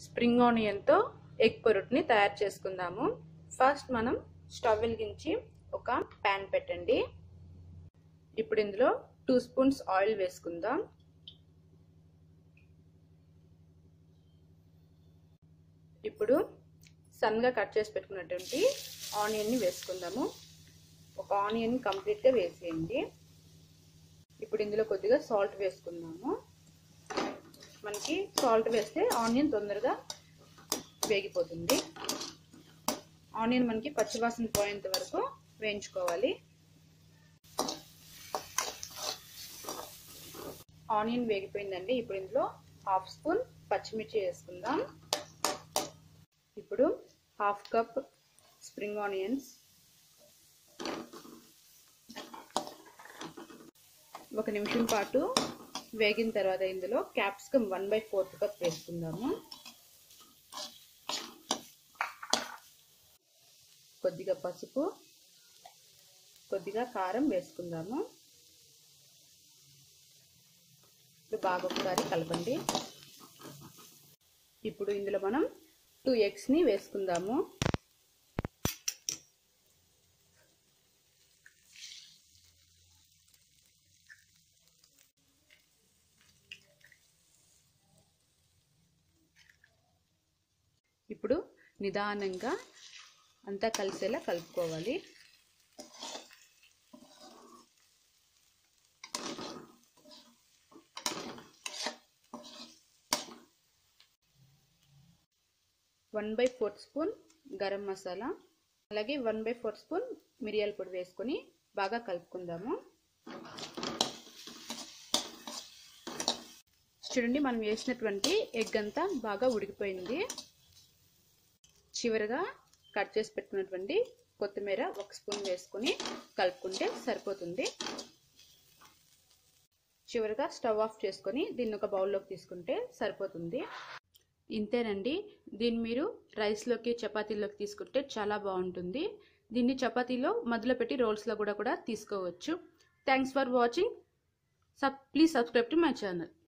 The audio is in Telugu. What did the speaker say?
స్ప్రింగ్ ఆనియన్తో ఎగ్ పొరుట్ని తయారు చేసుకుందాము ఫస్ట్ మనం స్టవ్ వెలిగించి ఒక ప్యాన్ పెట్టండి ఇప్పుడు ఇందులో టూ స్పూన్స్ ఆయిల్ వేసుకుందాం ఇప్పుడు సన్గా కట్ చేసి పెట్టుకున్నటువంటి ఆనియన్ని వేసుకుందాము ఒక ఆనియన్ కంప్లీట్గా వేసేయండి ఇప్పుడు ఇందులో కొద్దిగా సాల్ట్ వేసుకుందాము మనకి సాల్ట్ వేస్తే ఆనియన్ తొందరగా వేగిపోతుంది ఆనియన్ మనకి పచ్చివాసన పోయేంత వరకు వేయించుకోవాలి ఆనియన్ వేగిపోయిందండి ఇప్పుడు ఇందులో హాఫ్ స్పూన్ పచ్చిమిర్చి వేసుకుందాం ఇప్పుడు హాఫ్ కప్ స్ప్రింగ్ ఆనియన్స్ ఒక నిమిషం పాటు వేగిన తర్వాత ఇందులో capsicum one by fourth cup వేసుకుందాము కొద్దిగా పసుపు కొద్దిగా కారం వేసుకుందాము ఇప్పుడు బాగా ఒకసారి కలపండి ఇప్పుడు ఇందులో మనం టూ ఎగ్స్ని వేసుకుందాము ఇప్పుడు నిదానంగా అంతా కలిసేలా కలుపుకోవాలి one by fourth spoon garam masala అలాగే వన్ బై ఫోర్త్ స్పూన్ మిరియాల పొడి వేసుకొని బాగా కలుపుకుందాము చూడండి మనం వేసినటువంటి ఎగ్ అంతా బాగా ఉడికిపోయింది చివరిగా కట్ చేసి పెట్టుకున్నటువంటి కొత్తిమీర ఒక స్పూన్ వేసుకొని కలుపుకుంటే సరిపోతుంది చివరిగా స్టవ్ ఆఫ్ చేసుకొని దీన్ని ఒక బౌల్లోకి తీసుకుంటే సరిపోతుంది ఇంతేనండి దీన్ని మీరు రైస్లోకి చపాతీలోకి తీసుకుంటే చాలా బాగుంటుంది దీన్ని చపాతీలో మధ్యలో పెట్టి రోల్స్లో కూడా కూడా తీసుకోవచ్చు thanks for watching sub please subscribe to my channel